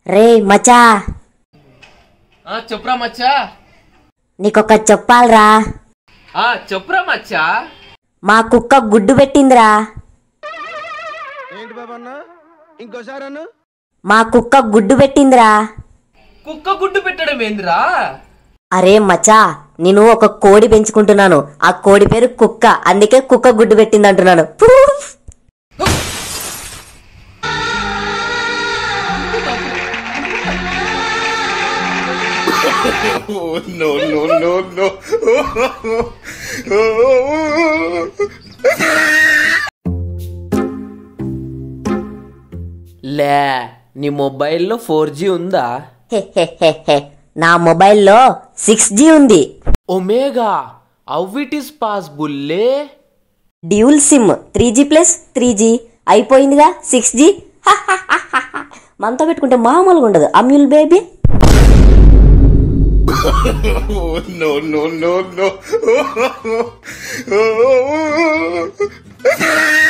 రే మచా ఆ చెప్పురా మచ్చా నీకొక చెప్పాలరా ఆ చెప్పురా మచ్చా మా కుక్క గుడ్డు పెట్టిందిరా ఏంటి బాబా అన్న ఇంకోసారి అన్న మా కుక్క గుడ్డు పెట్టిందిరా కుక్క గుడ్డు పెట్టడం ఏందిరా అరే మచా నేను ఒక కోడి పెంచుకుంటున్నాను ఆ కోడి పేరు కుక్క అందుకే కుక్క గుడ్డు పెట్టింది అంటున్నాను లే నీ మొబైల్లో ఫోర్ జీ ఉందా హె హె హె హె. నా మొబైల్లో సిక్స్ జీ ఉంది Omega how it is possible లే dual sim three G plus three G అయిపోయిందిగా సిక్స్ జీ మనతో పెట్టుకుంటే మామూలుగా ఉండదు Amul baby no, no, no, no.